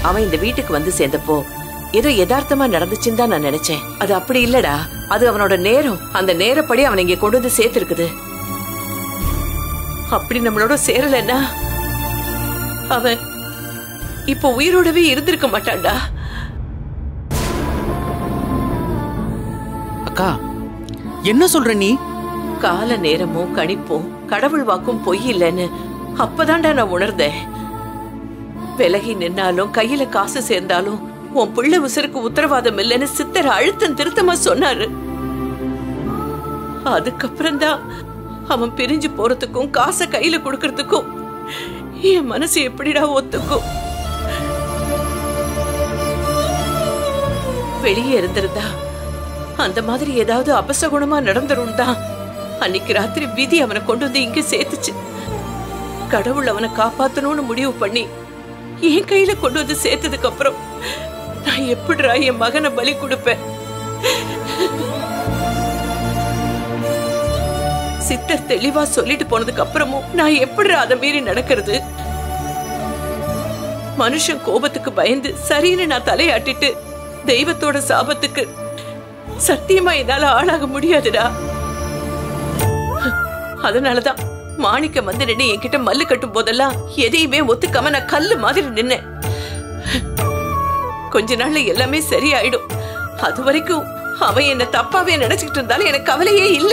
அவன் இந்த வீட்டுக்கு வந்து சேர்ந்தப்போ ஏதோ யதார்த்தமா நடந்துச்சுன்னு தான் நான் நினைச்சேன் அது அப்படி இல்லடா அது அவனோட நேரம் அந்த நேரப்படி அவனை இங்க கொண்டு வந்து சேர்த்திருக்குது அப்படி நம்மளோட சேரலன்னா அவன் இப்ப உயிரோடவே இருந்திருக்க மாட்டான்டா அக்கா என்ன சொல்ற நீ கால நேரமும் கணிப்பும் கடவுள் வாக்கும் பொய் இல்லைன்னு அப்பதான்டா நான் உணர்ந்தேன் விலகி நின்னாலும் கையில காசு சேர்ந்தாலும் உன் பிள்ளை உசுருக்கு உத்தரவாதம் இல்லைன்னு சித்தர் அழுத்தம் திருத்தமா சொன்னாரு அதுக்கப்புறம் தான் அவன் பிரிஞ்சு போறதுக்கும் காசை கையில கொடுக்கறதுக்கும் என் மனசு எப்படிடா ஒத்துக்கும் வெளியே இருந்திருந்தா அந்த மாதிரி ஏதாவது அபசகுணமா நடந்துரும் தான் அன்னைக்கு ராத்திரி விதி அவனை கொண்டு வந்து இங்க சேர்த்துச்சு கடவுள் அவனை காப்பாத்தணும்னு முடிவு பண்ணி என் கையில கொண்டு வந்து சேர்த்ததுக்கு அப்புறம் நான் எப்படிடா என் மகனை பலி கொடுப்பேன் சித்தர் தெளிவா சொல்லிட்டு போனதுக்கு அப்புறமும் நான் எப்படிடா அதை மீறி நடக்கிறது மனுஷன் கோபத்துக்கு பயந்து சரின்னு நான் தலையாட்டிட்டு தெய்வத்தோட சாபத்துக்கு சத்தியமா என்னால ஆளாக முடியாதுடா அதனாலதான் மாணிக்கம் வந்து நின்று என்கிட்ட மல்லு கட்டும் போதெல்லாம் எதையுமே ஒத்துக்காம நான் கல்லு மாதிரி நின்னேன் கொஞ்ச நாள்ல எல்லாமே சரியாயிடும் அது வரைக்கும் அவன் என்ன தப்பாவே நினைச்சுக்கிட்டு இருந்தாலும் எனக்கு கவலையே இல்ல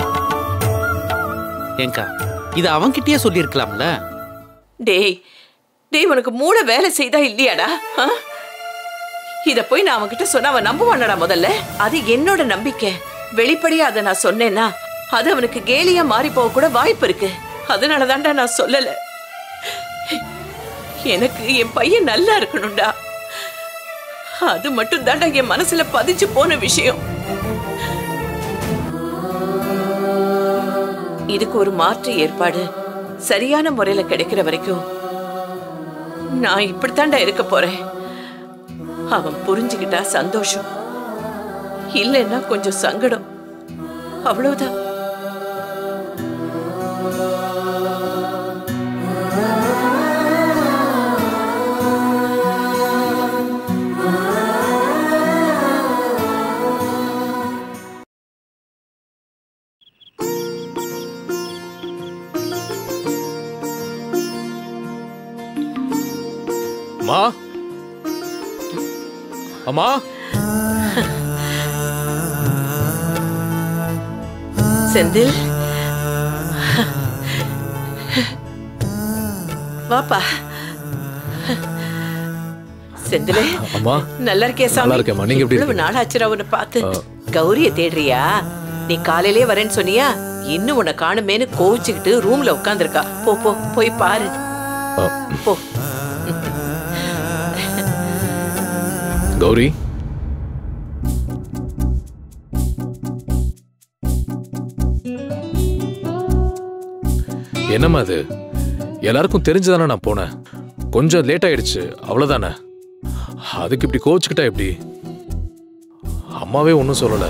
ஏங்கா இது அவன்கிட்டயே சொல்லியிருக்கலாம்ல டேய் டேய் உனக்கு மூளை வேலை செய்தா இல்லையாடா ஆ? இத போய் நான் அவன்கிட்ட சொன்னா அவன் நம்புவானடா முதல்ல அது என்னோட நம்பிக்கை வெளிப்படையா அதை நான் சொன்னேன்னா அது அவனுக்கு கேலியா மாறி போக கூட வாய்ப்பு இருக்கு அதனால தான்டா நான் சொல்லல எனக்கு என் பையன் நல்லா இருக்கணும்டா அது மட்டும் தான்டா என் மனசுல பதிஞ்சு போன விஷயம் இதுக்கு ஒரு மாற்று ஏற்பாடு சரியான முறையில கிடைக்கிற வரைக்கும் நான் இப்படித்தான்டா இருக்க போறேன் அவன் புரிஞ்சுக்கிட்டா சந்தோஷம் இல்லைன்னா கொஞ்சம் சங்கடம் அவ்வளவுதான் அம்மா அம்மா செந்தில் வாப்பா செந்திலே அம்மா நல்லா இருக்கே சாமி நல்லா இருக்கேம்மா. நீங்க எப்படி இவ்வளவு இருக்கீங்க? நாளாச்சுடா உன்னை பார்த்து கௌரிய தேடுறியா நீ காலையிலே வரேன்னு சொன்னியா இன்னும் உன்னை காணுமேன்னு கோவிச்சுக்கிட்டு ரூம்ல உட்காந்துருக்கா போ போ போய் பாரு ஆ, போ கௌரி என்னம்மா அது எல்லாருக்கும் தெரிஞ்சுதானே நான் போனேன் கொஞ்சம் லேட் ஆயிடுச்சு அவ்வளவுதானே அதுக்கு இப்படி கோச்சுக்கிட்டா எப்படி அம்மாவே ஒன்றும் சொல்லல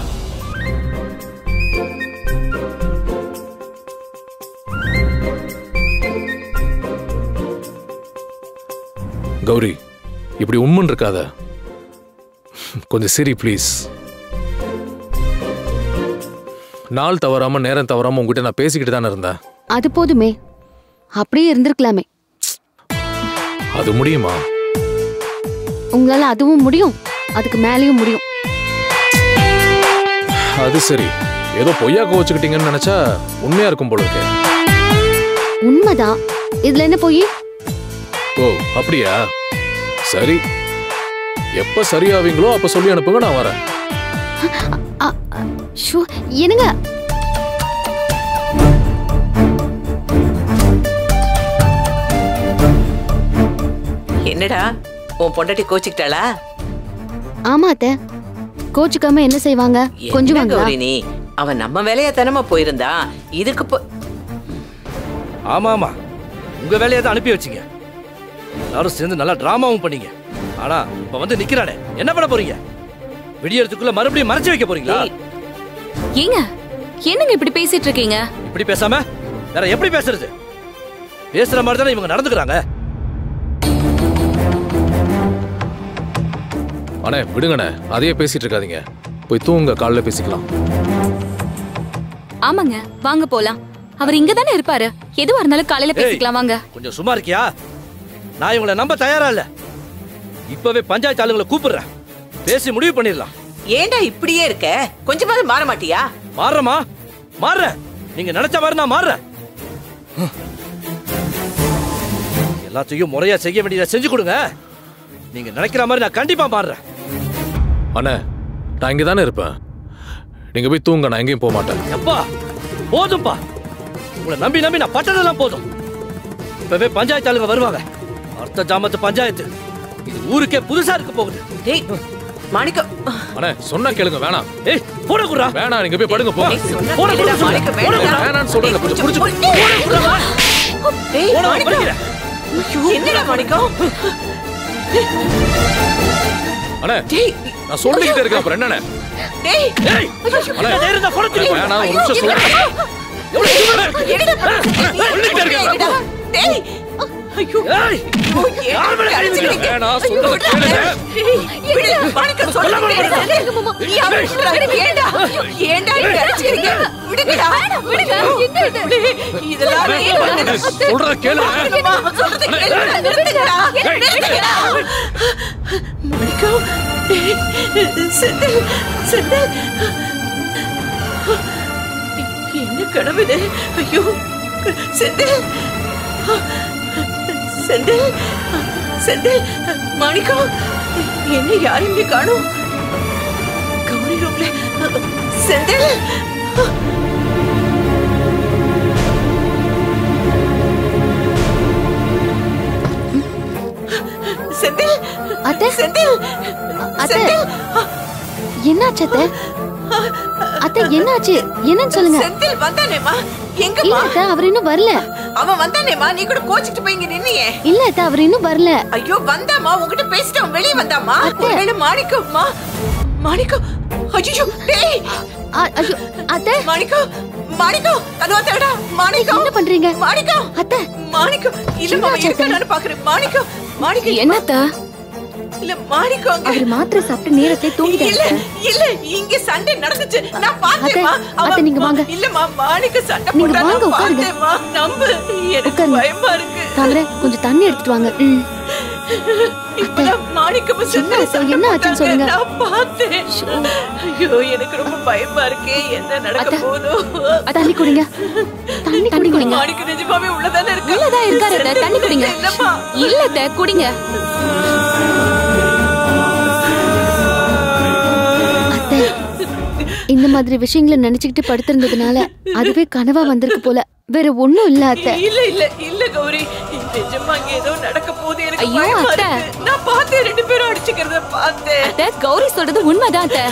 கௌரி இப்படி உண்மன் இருக்காத கொஞ்சம் சரி ப்ளீஸ் நாள் தவறாம நேரம் தவறாம உங்ககிட்ட நான் பேசிக்கிட்டு தானே இருந்தேன் அது போதுமே அப்படியே இருந்திருக்கலாமே அது முடியுமா உங்களால அதுவும் முடியும் அதுக்கு மேலேயும் முடியும் அது சரி ஏதோ பொய்யா கோச்சுக்கிட்டீங்கன்னு நினைச்சா உண்மையா இருக்கும் போல இருக்கு உண்மைதான் இதுல என்ன போய் ஓ அப்படியா சரி எப்ப சரியாவீங்களோ அப்ப சொல்லி அனுப்புங்க நான் வரேன் ஷோ என்னங்க என்னடா உன் பொண்டாட்டி கோச்சுக்கிட்டாளா ஆமா அத்தை கோச்சுக்காம என்ன செய்வாங்க என்ன கொஞ்சுவாங்களா கௌரி நீ அவன் நம்ம வேலையா தானமா போயிருந்தா இதுக்கு போ ஆமா ஆமா உங்க வேலையை தான் அனுப்பி வச்சீங்க எல்லாரும் சேர்ந்து நல்லா டிராமாவும் பண்ணீங்க ஆனா இப்ப வந்து நிக்கிறானே என்ன பண்ண போறீங்க விடியறதுக்குள்ள மறுபடியும் மறைச்சு வைக்க போறீங்களா ஏய், ஏங்க என்னங்க இப்படி பேசிட்டு இருக்கீங்க இப்படி பேசாம வேற எப்படி பேசுறது பேசுற மாதிரி தானே இவங்க நடந்துக்கிறாங்க அண்ணே விடுங்கண்ணே அதையே பேசிட்டு இருக்காதீங்க போய் தூங்க காலைல பேசிக்கலாம் ஆமாங்க வாங்க போலாம் அவர் இங்க தானே இருப்பாரு எதுவா இருந்தாலும் காலையில பேசிக்கலாம் வாங்க கொஞ்சம் சும்மா இருக்கியா நான் இவங்களை நம்ப தயாரா இல்ல இப்பவே பஞ்சாயத்து ஆளுங்களை கூப்பிடுறேன் பேசி முடிவு பண்ணிடலாம் ஏன்டா இப்படியே இருக்க கொஞ்சமாவது மாற மாட்டியா மாறுறமா மாறுறேன் நீங்க நினைச்ச மாதிரி நான் மாறுறேன் எல்லாத்தையும் முறையா செய்ய வேண்டியதை செஞ்சு கொடுங்க நீங்க நினைக்கிற மாதிரி நான் கண்டிப்பா மாறுறேன் அண்ணே நான் இங்கே தானே இருப்பேன் நீங்க போய் தூங்க நான் எங்கேயும் போக மாட்டேன் எப்பா போதும்பா உங்களை நம்பி நம்பி நான் பட்டதெல்லாம் போதும் இப்பவே பஞ்சாயத்து ஆளுங்க வருவாங்க அர்த்த ஜாமத்து பஞ்சாயத்து இது ஊருக்கே புதுசா இருக்க போகுது டேய் மாணிக்கம் அண்ணே சொன்னா கேளுங்க வேணாம் ஏய் போட குடுறா வேணாம் நீங்க போய் படுங்க போ டேய், சொன்னா போட கேளுடா, குடுறா மாணிக்கம், போட வேணாம்டா. குடுறா வேணாம்னு சொல்றேன் கொஞ்சம் புரிஞ்சு டேய், போட மாணிக்கம். படிக்கிறேன் என்னடா மாணிக்கம் அண்ணே டேய் நான் சொல்லிக்கிட்டே இருக்கேன் அப்புறம் என்னண்ணே டேய் ஏய் அண்ணா நேரா இருந்தா போட அண்ணே, வேணாம் ஒரு நிமிஷம் சொல்றேன் எவ்வளவு சும்மா இரு. என்னடா பண்ண? சொல்லிக்கிட்டே இருக்கேன். டேய் ஐயோ ஏய் ஐயோ, யார் மேல ஏன்டா கை வைக்கிற? அடிச்சுக்கிறீங்க? வேணாம் சொல்றத கேளுங்க டேய், விடு, மாணிக்கம் சொல்றத கேளு. நீ அவன் சொல்றாரு, ஏன்டா? ஏன்டா இப்படி அடிச்சுக்கிறீங்க? விடுங்கடா. விடு. இதெல்லாம் ஏன் பண்ணுது? சொல்றத கேளுங்க அம்மா, சொல்றத கேளுடா. நிறுத்துங்கடா. நிறுத்துங்கடா. மாணிக்கம், டேய், செந்தில், செந்தில். என்ன கனவு இது ஐயோ செந்தில் செந்தில் செந்தில் மாணிக்கம் என்ன யாரையுமே காணும் கௌரி ரூம்ல செந்தில் செந்தில் அத்தை செந்தில் அத்தை செந்தில் என்னாச்சு அத்தை அத்தை என்னாச்சு என்னன்னு சொல்லுங்க செந்தில் வந்தானேமா இல்ல எங்கம்மா அத்தை அவர் இன்னும் வரல அவன் வந்தானேமா நீ கூட கோச்சிட்டு போய் இங்க நின்னியே இல்ல அத்தை அவர் இன்னும் வரல ஐயோ வந்தாமா உன்கிட்ட பேசிட்டு அவன் வெளியே வந்தாமா அத்தை. ஒருவேளை மாணிக்கம்மா மாணிக்கம் ஐயோ டேய் அ- ஐயோ அத்தை மாணிக்கம் மாணிக்கம் கதவா தேடா மாணிக்கம் என்ன பண்றீங்க மாணிக்கம் அத்தை மாணிக்கம் இல்ல மாமா என்னாச்சு அத்தை? இருக்கானு பாக்குறேன் மாணிக்கம் மாணிக்கம் என்னத்த இல்ல மாணிக்கம் அங்க அவர் மாத்திரை சாப்பிட்டு நேரத்தை இல்ல தூங்கிட்டாரு இல்ல இங்க சண்டை நடந்துச்சு நான் பார்த்தேன்மா அத்தை, அத்தை, நீங்க வாங்க. இல்லம்மா மாணிக்க சண்டை நீங்க போட்டா வாங்க, நான் உட்காருங்க. பார்த்தேன்மா நம்பு எனக்கு உட்காருங்க. பயமா இருக்கு தாமரை கொஞ்சம் தண்ணி எடுத்துட்டு வாங்க ம். இப்பதான் மாணிக்கம் என்ன அத்தை, என்ன ஆச்சுன்னு சொல்லுங்க. நான் பார்த்தேன் ஐயோ எனக்கு ரொம்ப பயமா இருக்கே என்ன நடக்க அத்தை. போதோ தண்ணி குடிங்க தண்ணி குடிங்க மாணிக்க நிஜமாவே உள்ளதானே இருக்கு உள்ளதா இருக்காரு அத்தை, தண்ணி குடிங்க என்னம்மா இல்ல அத்தை, குடிங்க அத்தை இந்த மாதிரி விஷயங்களை நினைச்சுக்கிட்டு படுத்திருந்ததுனால அதுவே கனவா வந்திருக்கு போல வேற ஒண்ணும் இல்ல அத்தை இல்ல இல்ல இல்ல கௌரி நிஜமா இங்க ஏதோ நடக்க போகுது எனக்கு ஐயோ, பயமா அத்தை. இருக்கு நான் பார்த்தேன் ரெண்டு பேரும் அடிச்சுக்கிறத பார்த்தேன் அத்தை, கௌரி சொல்றது உண்மைதான் அத்தை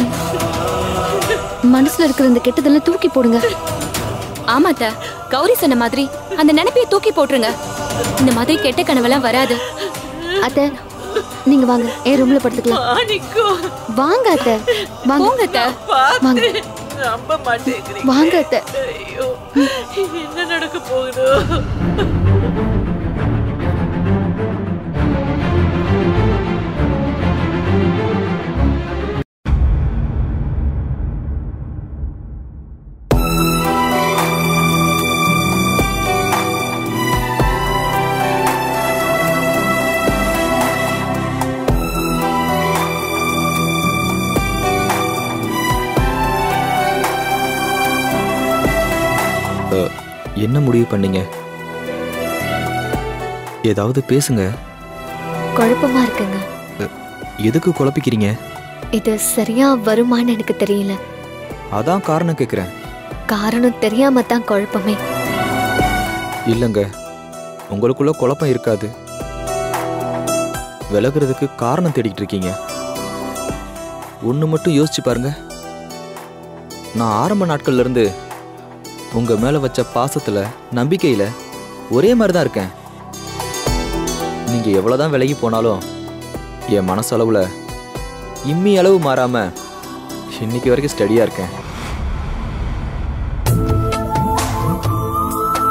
மனசுல இருக்கிற இந்த கெட்டதெல்லாம் தூக்கி போடுங்க ஆமா அத்தை கௌரி சொன்ன மாதிரி அந்த நினைப்பைய தூக்கி போட்டுருங்க இந்த மாதிரி கெட்ட கனவெல்லாம் வராது அத்தை நீங்க வாங்க என் ரூம்ல படுத்துக்கலாம் மாணிக்கம் வாங்க அத்தை வாங்க போங்க அத்தை பார்த்தேன் நம்ப மாட்டேங்கிறீங்க வாங்க அத்தை ஐயோ என்ன நடக்க போகுதோ என்ன முடிவு பண்ணீங்க ஏதாவது பேசுங்க குழப்பமா இருக்குங்க எதுக்கு குழப்பிக்கிறீங்க இது சரியா வருமான்னு எனக்கு தெரியல அதான் காரணம் கேட்குறேன் காரணம் தெரியாம தான் குழப்பமே இல்லைங்க உங்களுக்குள்ள குழப்பம் இருக்காது விலகுறதுக்கு காரணம் தேடிக்கிட்டு இருக்கீங்க ஒன்று மட்டும் யோசிச்சு பாருங்க நான் ஆரம்ப நாட்கள்ல இருந்து உங்க மேல வச்ச பாசத்துல நம்பிக்கையில ஒரே மாதிரி தான் இருக்கேன் நீங்க எவ்வளவுதான் விலகி போனாலும் என் மனசளவுல இம்மி அளவு மாறாம இன்னைக்கு வரைக்கும் ஸ்டடியா இருக்கேன்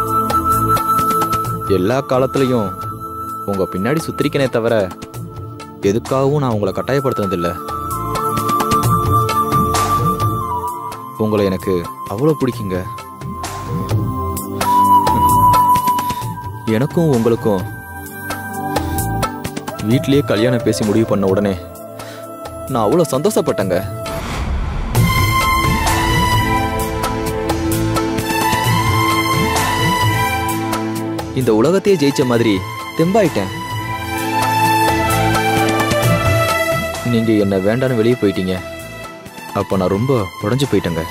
எல்லா காலத்துலயும் உங்க பின்னாடி சுத்திரிக்கனே தவிர எதுக்காகவும் நான் உங்களை கட்டாயப்படுத்தினதில்ல உங்களை எனக்கு அவ்வளோ பிடிக்குங்க எனக்கும் உங்களுக்கும் வீட்லயே கல்யாணம் பேசி முடிவு பண்ண உடனே நான் அவ்வளோ சந்தோஷப்பட்டேங்க இந்த உலகத்தையே ஜெயிச்ச மாதிரி தெம்பாயிட்டேன் நீங்க என்ன வேண்டான்னு வெளியே போயிட்டீங்க அப்ப நான் ரொம்ப உடைஞ்சு போயிட்டேங்க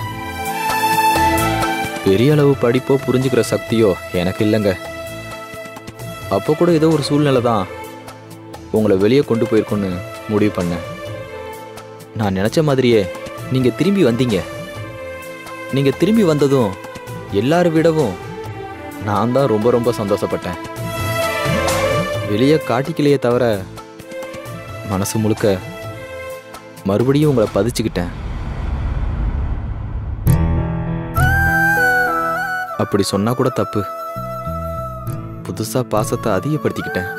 பெரிய அளவு படிப்போ புரிஞ்சுக்கிற சக்தியோ எனக்கு இல்லைங்க அப்போ கூட ஏதோ ஒரு சூழ்நிலை தான் உங்களை வெளியே கொண்டு போயிருக்குன்னு முடிவு பண்ணேன் நான் நினச்ச மாதிரியே நீங்கள் திரும்பி வந்தீங்க நீங்கள் திரும்பி வந்ததும் எல்லாரை விடவும் நான் தான் ரொம்ப ரொம்ப சந்தோஷப்பட்டேன் வெளியே காட்டிக்கலையே தவிர மனசு முழுக்க மறுபடியும் உங்களை பதிச்சுக்கிட்டேன் அப்படி சொன்னா கூட தப்பு புதுசா பாசத்தை அதிகப்படுத்திக்கிட்டேன்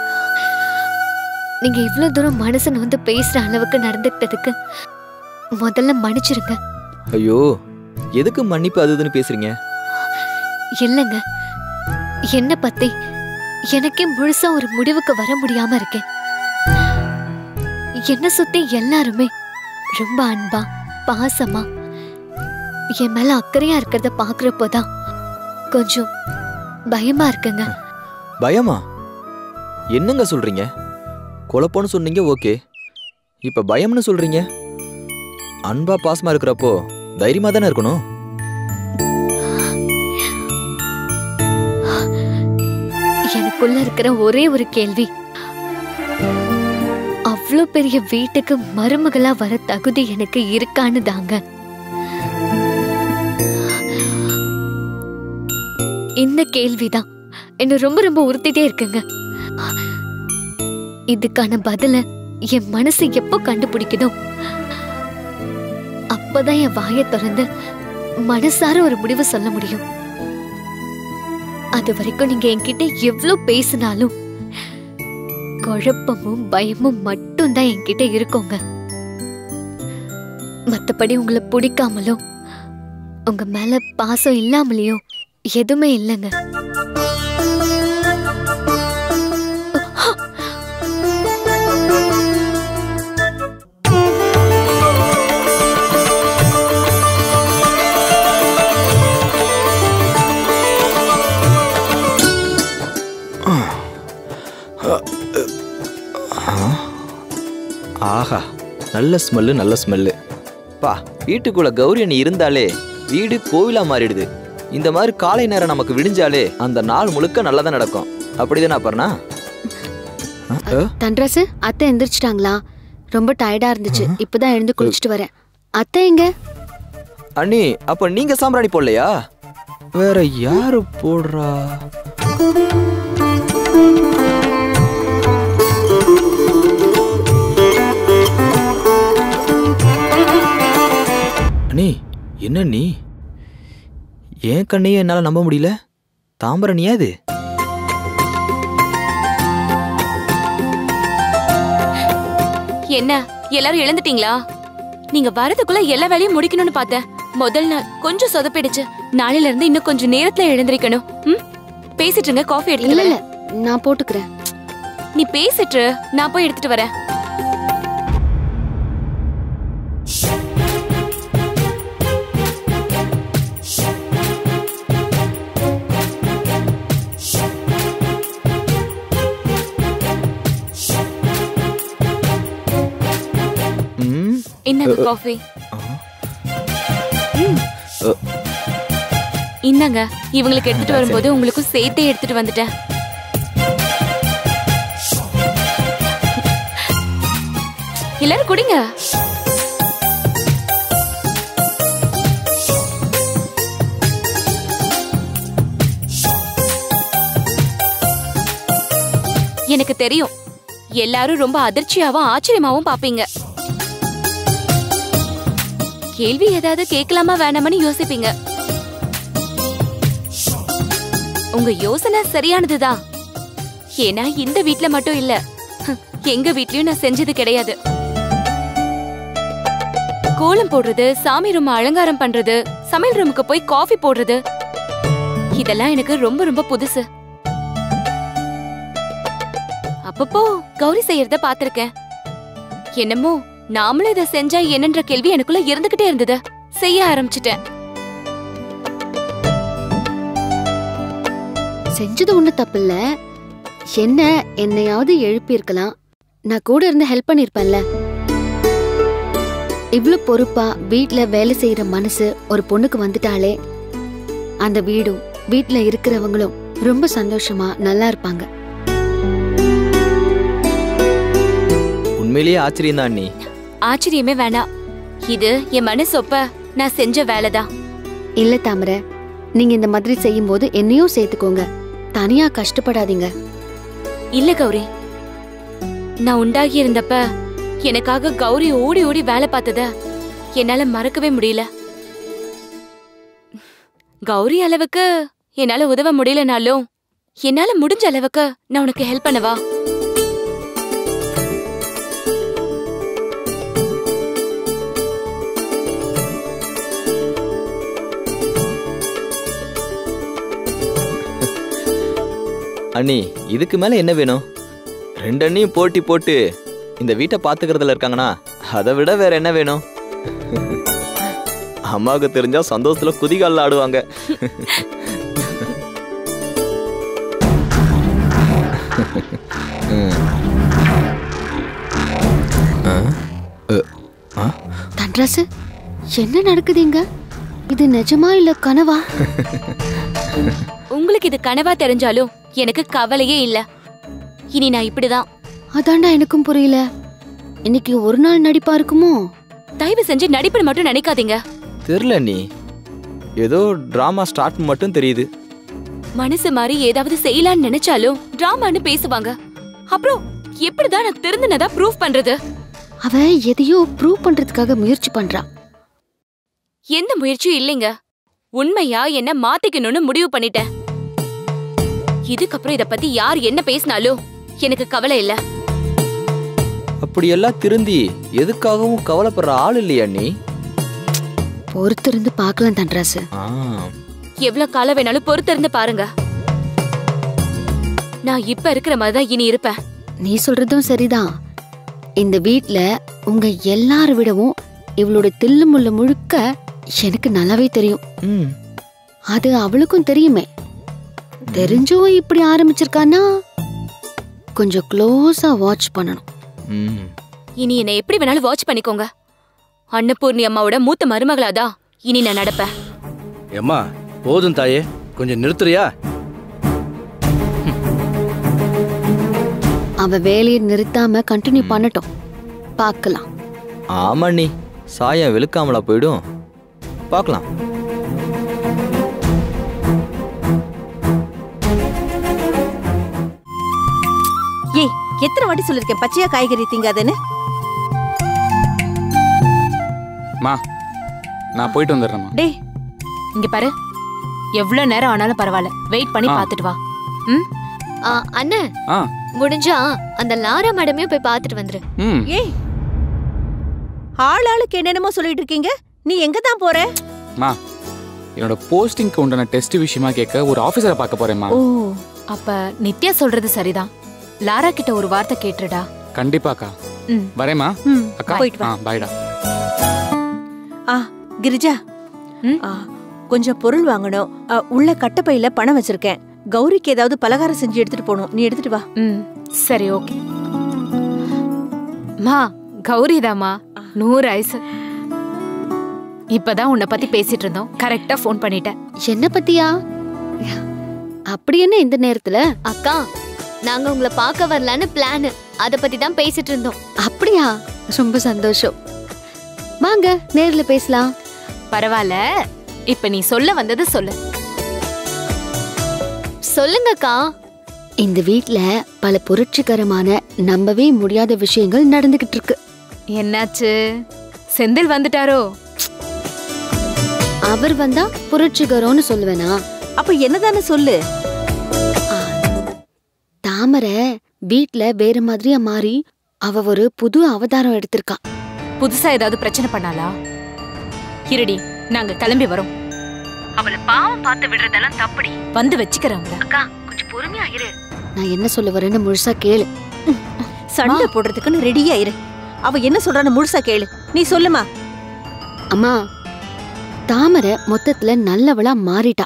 நீங்க இவ்வளவு தூரம் மனசு வந்து பேசுற அளவுக்கு நடந்துக்கிட்டதுக்கு முதல்ல மன்னிச்சிருங்க ஐயோ எதுக்கு மன்னிப்பு அது இதுன்னு பேசுறீங்க இல்லைங்க என்ன பத்தி எனக்கே முழுசா ஒரு முடிவுக்கு வர முடியாம இருக்கேன் என்ன சுத்தி எல்லாருமே ரொம்ப அன்பா பாசமா என் மேல அக்கறையா இருக்கிறத பாக்குறப்போதான் கொஞ்சம் பயமா இருக்குங்க பயமா என்னங்க சொல்றீங்க குழப்பம்னு சொன்னீங்க ஓகே இப்ப பயம்னு சொல்றீங்க அன்பா பாசமா இருக்கிறப்போ தைரியமா தானே இருக்கணும் எனக்குள்ள இருக்கிற ஒரே ஒரு கேள்வி அவ்வளோ பெரிய வீட்டுக்கு மருமகளா வர தகுதி எனக்கு இருக்கான்னு தாங்க இந்த கேள்விதான் என்ன ரொம்ப ரொம்ப உறுத்திட்டே இருக்குங்க இதுக்கான பதில என் மனசு எப்போ கண்டுபிடிக்குதோ அப்பதான் என் வாயை திறந்து மனசார ஒரு முடிவு சொல்ல முடியும் அது வரைக்கும் நீங்க என்கிட்ட எவ்வளவு பேசினாலும் குழப்பமும் பயமும் மட்டும்தான் என்கிட்ட இருக்குங்க மத்தபடி உங்களை பிடிக்காமலோ உங்க மேல பாசம் இல்லாமலையோ எதுவுமே இல்லைங்க ஆஹா நல்ல ஸ்மெல்லு நல்ல ஸ்மெல்லு பா வீட்டுக்குள்ள கௌரி அண்ணி இருந்தாலே வீடு கோவிலா மாறிடுது இந்த மாதிரி காலை நேரம் நமக்கு விடிஞ்சாலே அந்த நாள் முழுக்க நல்லதா நடக்கும் அப்படிதானே அப்பறனா தன்ராசு அத்தை எந்திரிச்சிட்டாங்களா ரொம்ப டயர்டா இருந்துச்சு இப்பதான் எழுந்து குளிச்சுட்டு வரேன் அத்தை எங்க அண்ணி அப்ப நீங்க சாம்பிராணி போடலையா வேற யாரு போடுறா அண்ணி என்ன நீ ஏன் கண்ணையே என்னால நம்ப முடியல தாம்பரணியா இது என்ன எல்லாரும் எழுந்துட்டீங்களா நீங்க வரதுக்குள்ள எல்லா வேலையும் முடிக்கணும்னு பார்த்தேன் முதல் நாள் கொஞ்சம் சொதப்பிடுச்சு நாளையில இருந்து இன்னும் கொஞ்சம் நேரத்துல எழுந்திருக்கணும் ம் பேசிட்டு இருங்க காஃபி இல்ல எடுத்துட்டு இல்ல வரேன். நான் போட்டுக்கிறேன் நீ பேசிட்டு இரு, நான் போய் எடுத்துட்டு வரேன் ம் என்னங்க காஃபி ம். அ. இந்தாங்க இவங்களுக்கு எடுத்துட்டு வரும்போது உங்களுக்கும் சேர்த்தே எடுத்துட்டு வந்துட்டேன் எல்லாரும் குடிங்க எனக்கு தெரியும் எல்லாரும் ரொம்ப அதிர்ச்சியாவும் ஆச்சரியமாவும் பாப்பீங்க கேள்வி ஏதாவது கேட்கலாமா வேணாமான்னு யோசிப்பீங்க உங்க யோசனை சரியானதுதான் ஏன்னா இந்த வீட்ல மட்டும் இல்ல ஹம், எங்க வீட்லயும் நான் செஞ்சது கிடையாது கோலம் போடுறது சாமி ரூம் அலங்காரம் பண்றது சமையல் ரூமுக்கு போய் காஃபி போடுறது இதெல்லாம் எனக்கு ரொம்ப ரொம்ப புதுசு அப்பப்போ கௌரி செய்யறத பாத்திருக்கேன் என்னமோ நாமளும் இதை செஞ்சா என்னன்ற கேள்வி எனக்குள்ள இருந்துகிட்டே இருந்தது செய்ய ஆரம்பிச்சிட்டேன் செஞ்சது ஒண்ணு தப்பில்ல என்ன என்னையாவது எழுப்பியிருக்கலாம் நான் கூட இருந்து ஹெல்ப் பண்ணிருப்பேன்ல இவ்ளோ பொறுப்பா வீட்ல வேலை செய்யற மனசு ஒரு பொண்ணுக்கு வந்துட்டாலே அந்த வீடும் வீட்ல இருக்கிறவங்களும் ரொம்ப சந்தோஷமா நல்லா இருப்பாங்க உண்மையிலேயே ஆச்சரியம் தான் அண்ணி ஆச்சரியமே வேணாம் இது என் மனசொப்ப நான் செஞ்ச வேலைதான் இல்ல தாமரை நீங்க இந்த மாதிரி செய்யும்போது என்னையும் சேர்த்துக்கோங்க தனியா கஷ்டப்படாதீங்க இல்ல கௌரி நான் உண்டாகி இருந்தப்ப எனக்காக கௌரி ஓடி ஓடி வேலை பார்த்தத என்னால மறக்கவே முடியல கௌரி அளவுக்கு என்னால உதவ முடியலனாலும் என்னால முடிஞ்ச அளவுக்கு நான் உனக்கு ஹெல்ப் பண்ணவா அண்ணி இதுக்கு மேல என்ன வேணும் ரெண்டு அண்ணியும் போட்டி போட்டு இந்த வீட்டை பாத்துக்கிறதுல இருக்காங்கன்னா அதை விட வேற என்ன வேணும் அம்மாவுக்கு தெரிஞ்சா சந்தோஷத்துல குதிகாலில் ஆடுவாங்க ம். ஆ? அ, ஆ? தன்ராசு என்ன நடக்குதுங்க இது நிஜமா இல்ல கனவா உங்களுக்கு இது கனவா தெரிஞ்சாலும் எனக்கு கவலையே இல்ல இனி நான் இப்படிதான் அதான்டா எனக்கும் புரியல இன்னைக்கு ஒரு நாள் நடிப்பா இருக்குமோ தயவு செஞ்சு நடிப்புன்னு மட்டும் நினைக்காதீங்க தெரில நீ ஏதோ டிராமா ஸ்டார்ட் மட்டும் தெரியுது மனசு மாதிரி ஏதாவது செய்யலாம்னு நினைச்சாலும் டிராமான்னு பேசுவாங்க அப்புறம் எப்படிதான் நான் திருந்தினதா ப்ரூவ் பண்றது அவ எதையோ ப்ரூவ் பண்றதுக்காக முயற்சி பண்றா எந்த முயற்சியும் இல்லைங்க உண்மையா என்ன மாத்திக்கணும்னு முடிவு பண்ணிட்டேன் இதுக்கப்புறம் இத பத்தி யார் என்ன பேசினாலும் எனக்கு கவலை இல்ல அப்படியெல்லாம் திருந்தி எதுக்காகவும் கவலைப்படுற ஆள் இல்லையா நீ பொறுத்திருந்து பார்க்கலாம் தன்ராசு ஆ எவ்வளவு காலம் வேணாலும் பொறுத்திருந்து பாருங்க நான் இப்ப இருக்கிற மாதிரி தான் இனி இருப்பேன் நீ சொல்றதும் சரிதான் இந்த வீட்ல உங்க எல்லார விடவும் இவளோட தில்லு முள்ளு முழுக்க எனக்கு நல்லாவே தெரியும் ம் அது அவளுக்கும் தெரியுமே தெரிஞ்சும் இப்படி ஆரம்பிச்சிருக்கான்னா கொஞ்சம் க்ளோஸா வாட்ச் பண்ணணும் ம் இனி என்னை எப்படி வேணாலும் வாட்ச் பண்ணிக்கோங்க அன்னபூர்ணி அம்மாவோட மூத்த மருமகளாதான் இனி நான் நடப்பேன் ஏம்மா போதும் தாயே கொஞ்சம் நிறுத்துறியா அவ வேலையை நிறுத்தாம கண்டினியூ பண்ணட்டும் பார்க்கலாம் ஆமா நீ சாயம் வெளுக்காமலா போயிடும் பார்க்கலாம் ஏய் எத்தனை வாட்டி சொல்லிருக்கேன் பச்சையா காய்கறி திங்காதேன்னு மா நான் போயிட்டு வந்துடுறேம்மா டேய் இங்க பாரு எவ்வளவு நேரம் ஆனாலும் பரவாயில்ல வெயிட் பண்ணி ஆ. பாத்துட்டு வா ம் அண்ணன் ஆ முடிஞ்சா அந்த லாரா மேடமையும் போய் பார்த்துட்டு வந்துரு ம் ஏய் ஆள் ஆளுக்கு என்னென்னமோ சொல்லிட்டு இருக்கீங்க நீ எங்க தான் போற மா என்னோட போஸ்டிங்க்கு உண்டான டெஸ்ட் விஷயமா கேட்க ஒரு ஆஃபீஸரை பார்க்க போறேம்மா ஓ அப்ப நித்யா சொல்றது சரிதான் லாரா கிட்ட ஒரு வார்த்தை கேட்டுடா கண்டிப்பாக்கா ம். வரேம்மா ம் அக்கா போயிட்டு வா ஆ பாய்டா ஆ கிரிஜா ம்? ஆ, கொஞ்சம் பொருள் வாங்கணும் ஆ, உள்ள கட்டப்பையில பணம் வச்சிருக்கேன் கௌரிக்கு ஏதாவது பலகாரம் செஞ்சு எடுத்துட்டு போகணும் நீ எடுத்துட்டு வா ம் சரி ஓகே மா கௌரிதாம்மா நூறு ஐசு இப்பதான் உன்னை பத்தி பேசிட்டு இருந்தோம் கரெக்டா ஃபோன் பண்ணிட்டேன் என்ன பத்தியா அப்படி என்ன இந்த நேரத்துல அக்கா நாங்க உங்களை பார்க்க வரலான்னு பிளான் அத பத்தி தான் பேசிட்டு இருந்தோம் அப்படியா ரொம்ப சந்தோஷம் வாங்க நேர்ல பேசலாம் பரவாயில்ல இப்ப நீ சொல்ல வந்தது சொல்லு சொல்லுங்கக்கா இந்த வீட்ல பல புரட்சிகரமான நம்பவே முடியாத விஷயங்கள் நடந்துகிட்டு இருக்கு என்னாச்சு செந்தில் வந்துட்டாரோ அவர் வந்தா புரட்சிகரம்னு சொல்லுவேனா அப்ப என்னதானே சொல்லு தாமரை வீட்ல வேற மாதிரியா மாறி அவ ஒரு புது அவதாரம் எடுத்திருக்கா புதுசா ஏதாவது பிரச்சனை பண்ணாளா இருடி நாங்க கிளம்பி வரோம் அவளை பாவம் பார்த்து விடுறதெல்லாம் தப்புடி வந்து வச்சுக்கிறேன் அவள அக்கா கொஞ்சம் பொறுமையா இரு நான் என்ன சொல்ல வரேன்னு முழுசா கேளு சண்டை போடுறதுக்குன்னு ரெடியா இரு அவ என்ன சொல்றான்னு முழுசா கேளு நீ சொல்லுமா அம்மா தாமரை மொத்தத்துல நல்லவளா மாறிட்டா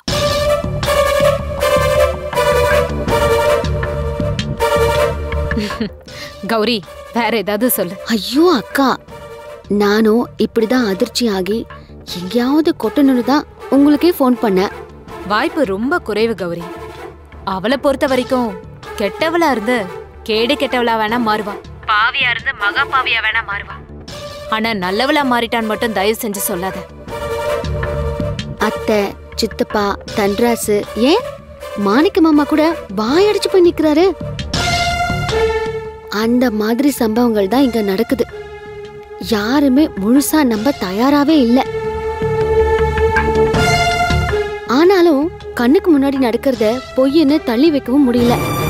கௌரி வேற ஏதாவது சொல்லு ஐயோ அக்கா நானும் இப்படிதான் அதிர்ச்சி ஆகி எங்கேயாவது கொட்டணும்னு தான் உங்களுக்கே ஃபோன் பண்ணேன் வாய்ப்பு ரொம்ப குறைவு கௌரி அவளை பொறுத்த வரைக்கும் கெட்டவளா இருந்து கேடு கெட்டவளா வேணா மாறுவா பாவியா இருந்து மகா பாவியா வேணா மாறுவா ஆனா நல்லவளா மாறிட்டான் மட்டும் தயவு செஞ்சு சொல்லாத அத்தை சித்தப்பா தன்ராசு ஏன் மாணிக்க மாமா கூட வாயடிச்சு போய் நிக்கிறாரு அந்த மாதிரி சம்பவங்கள் தான் இங்க நடக்குது யாருமே முழுசா நம்ப தயாராவே இல்ல ஆனாலும் கண்ணுக்கு முன்னாடி நடக்கிறத பொய்ன்னு தள்ளி வைக்கவும் முடியல